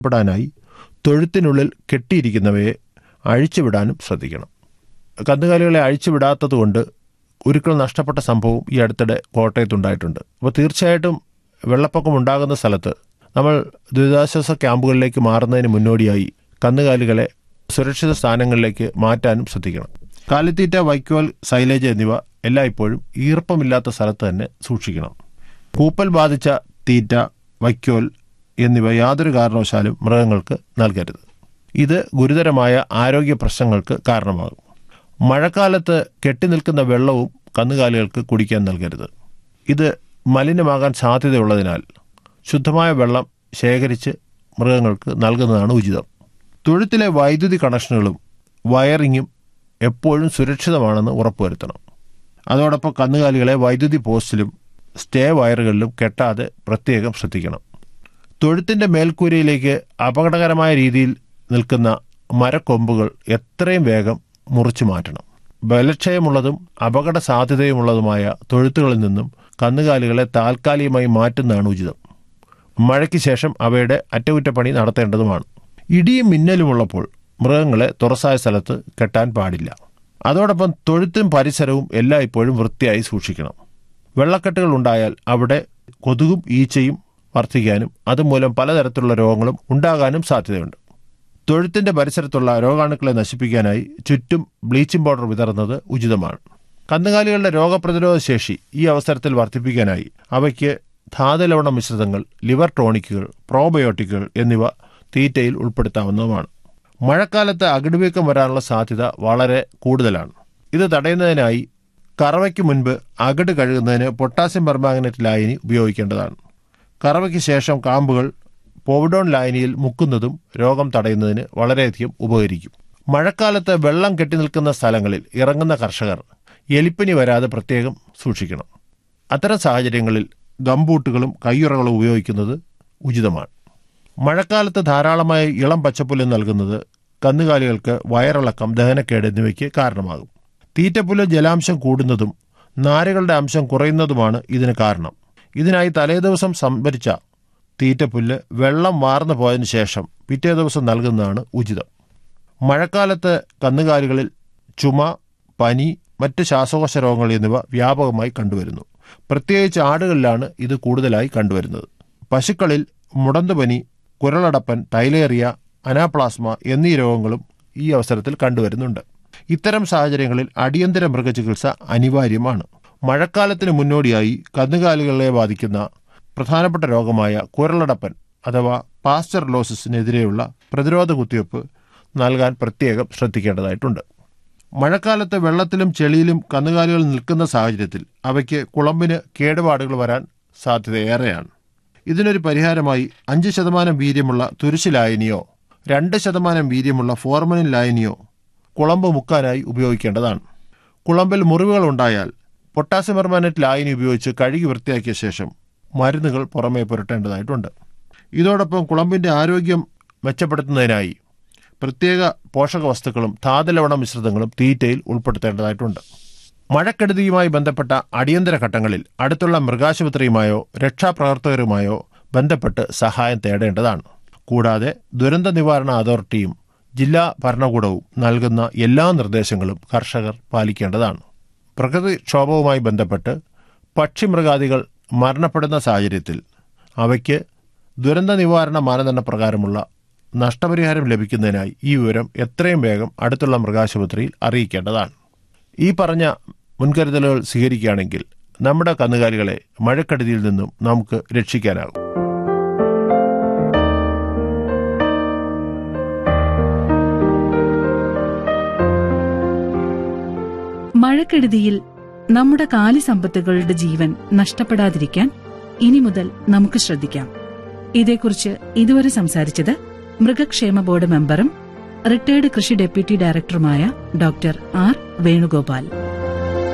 പെടാനായി തൊഴുത്തിനുള്ളിൽ കെട്ടിയിരിക്കുന്നവയെ അഴിച്ചുവിടാനും ശ്രദ്ധിക്കണം കന്നുകാലികളെ അഴിച്ചുവിടാത്തതുകൊണ്ട് ഉരുക്കൾ നഷ്ടപ്പെട്ട സംഭവം ഈ അടുത്തിടെ കോട്ടയത്തുണ്ടായിട്ടുണ്ട് അപ്പോൾ തീർച്ചയായിട്ടും വെള്ളപ്പൊക്കം ഉണ്ടാകുന്ന സ്ഥലത്ത് നമ്മൾ ദുരിതാശ്വാസ ക്യാമ്പുകളിലേക്ക് മാറുന്നതിന് മുന്നോടിയായി കന്നുകാലികളെ സുരക്ഷിത സ്ഥാനങ്ങളിലേക്ക് മാറ്റാനും ശ്രദ്ധിക്കണം കാലിത്തീറ്റ വൈക്കോൽ സൈലേജ് എന്നിവ എല്ലായ്പ്പോഴും ഈർപ്പമില്ലാത്ത സ്ഥലത്ത് തന്നെ സൂക്ഷിക്കണം പൂപ്പൽ ബാധിച്ച തീറ്റ വൈക്കോൽ എന്നിവ യാതൊരു കാരണവശാലും മൃഗങ്ങൾക്ക് നൽകരുത് ഇത് ഗുരുതരമായ ആരോഗ്യ പ്രശ്നങ്ങൾക്ക് കാരണമാകും മഴക്കാലത്ത് കെട്ടിനിൽക്കുന്ന വെള്ളവും കന്നുകാലികൾക്ക് കുടിക്കാൻ നൽകരുത് ഇത് മലിനമാകാൻ സാധ്യതയുള്ളതിനാൽ ശുദ്ധമായ വെള്ളം ശേഖരിച്ച് മൃഗങ്ങൾക്ക് നൽകുന്നതാണ് ഉചിതം തൊഴുത്തിലെ വൈദ്യുതി കണക്ഷനുകളും വയറിങ്ങും എപ്പോഴും സുരക്ഷിതമാണെന്ന് ഉറപ്പുവരുത്തണം അതോടൊപ്പം കന്നുകാലികളെ വൈദ്യുതി പോസ്റ്റിലും സ്റ്റേ വയറുകളിലും കെട്ടാതെ പ്രത്യേകം ശ്രദ്ധിക്കണം തൊഴുത്തിൻ്റെ മേൽക്കൂരയിലേക്ക് അപകടകരമായ രീതിയിൽ നിൽക്കുന്ന മരക്കൊമ്പുകൾ എത്രയും വേഗം മുറിച്ചു മാറ്റണം ബലക്ഷയമുള്ളതും അപകട സാധ്യതയുമുള്ളതുമായ തൊഴുത്തുകളിൽ നിന്നും കന്നുകാലികളെ താൽക്കാലികമായി മാറ്റുന്നതാണ് ഉചിതം മഴയ്ക്ക് ശേഷം അവയുടെ അറ്റകുറ്റപ്പണി നടത്തേണ്ടതുമാണ് ഇടിയും മിന്നലുമുള്ളപ്പോൾ മൃഗങ്ങളെ തുറസായ സ്ഥലത്ത് കെട്ടാൻ പാടില്ല അതോടൊപ്പം തൊഴുത്തും പരിസരവും എല്ലായ്പ്പോഴും വൃത്തിയായി സൂക്ഷിക്കണം വെള്ളക്കെട്ടുകൾ ഉണ്ടായാൽ അവിടെ കൊതുകും ഈച്ചയും വർദ്ധിക്കാനും അതുമൂലം പലതരത്തിലുള്ള രോഗങ്ങളും ഉണ്ടാകാനും സാധ്യതയുണ്ട് തൊഴുത്തിന്റെ പരിസരത്തുള്ള രോഗാണുക്കളെ നശിപ്പിക്കാനായി ചുറ്റും ബ്ലീച്ചിംഗ് പൗഡർ വിതറുന്നത് ഉചിതമാണ് കന്നുകാലികളുടെ രോഗപ്രതിരോധ ശേഷി ഈ അവസരത്തിൽ വർദ്ധിപ്പിക്കാനായി അവയ്ക്ക് ധാതുലവണ മിശ്രിതങ്ങൾ ലിവർ ടോണിക്കുകൾ പ്രോബയോട്ടിക്കുകൾ എന്നിവ തീറ്റയിൽ ഉൾപ്പെടുത്താവുന്നതുമാണ് മഴക്കാലത്ത് അകിടുവീക്കം വരാനുള്ള സാധ്യത വളരെ കൂടുതലാണ് ഇത് തടയുന്നതിനായി കറവയ്ക്ക് മുൻപ് അകിട് കഴുകുന്നതിന് പൊട്ടാസ്യം പെർമാഗ്നറ്റ് ലായനി ഉപയോഗിക്കേണ്ടതാണ് കറവയ്ക്ക് ശേഷം കാമ്പുകൾ പോവിഡോൺ ലായനിയിൽ മുക്കുന്നതും രോഗം തടയുന്നതിന് വളരെയധികം ഉപകരിക്കും മഴക്കാലത്ത് വെള്ളം കെട്ടിനിൽക്കുന്ന സ്ഥലങ്ങളിൽ ഇറങ്ങുന്ന കർഷകർ എലിപ്പനി വരാതെ പ്രത്യേകം സൂക്ഷിക്കണം അത്തരം സാഹചര്യങ്ങളിൽ ഗംബൂട്ടുകളും കയ്യുറകളും ഉപയോഗിക്കുന്നത് ഉചിതമാണ് മഴക്കാലത്ത് ധാരാളമായി ഇളം പച്ചപ്പുല്ല് നൽകുന്നത് കന്നുകാലികൾക്ക് വയറിളക്കം ദഹനക്കേട് എന്നിവയ്ക്ക് കാരണമാകും തീറ്റപ്പുല്ല് ജലാംശം കൂടുന്നതും നാരുകളുടെ അംശം കുറയുന്നതുമാണ് ഇതിന് കാരണം ഇതിനായി തലേദിവസം സംഭരിച്ച തീറ്റപ്പുല്ല് വെള്ളം വാർന്നു പോയതിനു ശേഷം പിറ്റേ ദിവസം നൽകുന്നതാണ് ഉചിതം മഴക്കാലത്ത് കന്നുകാലികളിൽ ചുമ പനി മറ്റ് ശ്വാസകോശ രോഗങ്ങൾ എന്നിവ വ്യാപകമായി കണ്ടുവരുന്നു പ്രത്യേകിച്ച് ആടുകളിലാണ് ഇത് കൂടുതലായി കണ്ടുവരുന്നത് പശുക്കളിൽ മുടന്തുപനി കുരളടപ്പൻ ടൈലേറിയ അനാപ്ലാസ്മ എന്നീ രോഗങ്ങളും ഈ അവസരത്തിൽ കണ്ടുവരുന്നുണ്ട് ഇത്തരം സാഹചര്യങ്ങളിൽ അടിയന്തര മൃഗചികിത്സ അനിവാര്യമാണ് മഴക്കാലത്തിന് മുന്നോടിയായി കന്നുകാലികളെ ബാധിക്കുന്ന പ്രധാനപ്പെട്ട രോഗമായ കുരളടപ്പൻ അഥവാ പാസ്റ്റർലോസിസിനെതിരെയുള്ള പ്രതിരോധ കുത്തിവയ്പ്പ് നൽകാൻ പ്രത്യേകം ശ്രദ്ധിക്കേണ്ടതായിട്ടുണ്ട് മഴക്കാലത്ത് വെള്ളത്തിലും ചെളിയിലും കന്നുകാലികൾ നിൽക്കുന്ന സാഹചര്യത്തിൽ അവയ്ക്ക് കുളമ്പിന് കേടുപാടുകൾ വരാൻ സാധ്യതയേറെയാണ് ഇതിനൊരു പരിഹാരമായി അഞ്ച് ശതമാനം വീര്യമുള്ള തുരിശ് ലായനിയോ രണ്ട് ശതമാനം വീര്യമുള്ള ഫോർമലിൻ ലായനിയോ കുളമ്പ് മുക്കാനായി ഉപയോഗിക്കേണ്ടതാണ് കുളമ്പിൽ മുറിവുകൾ ഉണ്ടായാൽ പൊട്ടാസ്യം പെർമാനറ്റ് ലായനി ഉപയോഗിച്ച് കഴുകി വൃത്തിയാക്കിയ ശേഷം മരുന്നുകൾ പുറമേ പുരട്ടേണ്ടതായിട്ടുണ്ട് ഇതോടൊപ്പം കുളമ്പിൻ്റെ ആരോഗ്യം മെച്ചപ്പെടുത്തുന്നതിനായി പ്രത്യേക പോഷക വസ്തുക്കളും ധാതുലവണ മിശ്രിതങ്ങളും തീറ്റയിൽ ഉൾപ്പെടുത്തേണ്ടതായിട്ടുണ്ട് മഴക്കെടുതിയുമായി ബന്ധപ്പെട്ട അടിയന്തര ഘട്ടങ്ങളിൽ അടുത്തുള്ള മൃഗാശുപത്രിയുമായോ രക്ഷാപ്രവർത്തകരുമായോ ബന്ധപ്പെട്ട് സഹായം തേടേണ്ടതാണ് കൂടാതെ ദുരന്ത നിവാരണ അതോറിറ്റിയും ജില്ലാ ഭരണകൂടവും നൽകുന്ന എല്ലാ നിർദ്ദേശങ്ങളും കർഷകർ പാലിക്കേണ്ടതാണ് പ്രകൃതിക്ഷോഭവുമായി ബന്ധപ്പെട്ട് പക്ഷിമൃഗാദികൾ മരണപ്പെടുന്ന സാഹചര്യത്തിൽ അവയ്ക്ക് ദുരന്ത നിവാരണ മാനദണ്ഡ പ്രകാരമുള്ള നഷ്ടപരിഹാരം ലഭിക്കുന്നതിനായി ഈ വിവരം എത്രയും വേഗം അടുത്തുള്ള മൃഗാശുപത്രിയിൽ അറിയിക്കേണ്ടതാണ് ഈ പറഞ്ഞ മുൻകരുതലുകൾ സ്വീകരിക്കുകയാണെങ്കിൽ നമ്മുടെ കന്നുകാലികളെ മഴക്കെടുതിയിൽ നിന്നും നമുക്ക് രക്ഷിക്കാനാകും മഴക്കെടുതിയിൽ നമ്മുടെ കാലിസമ്പത്തുകളുടെ ജീവൻ നഷ്ടപ്പെടാതിരിക്കാൻ ഇനി മുതൽ നമുക്ക് ശ്രദ്ധിക്കാം ഇതേക്കുറിച്ച് ഇതുവരെ സംസാരിച്ചത് മൃഗക്ഷേമ ബോർഡ് മെമ്പറും റിട്ടയർഡ് കൃഷി ഡെപ്യൂട്ടി ഡയറക്ടറുമായ ഡോക്ടർ ആർ വേണുഗോപാൽ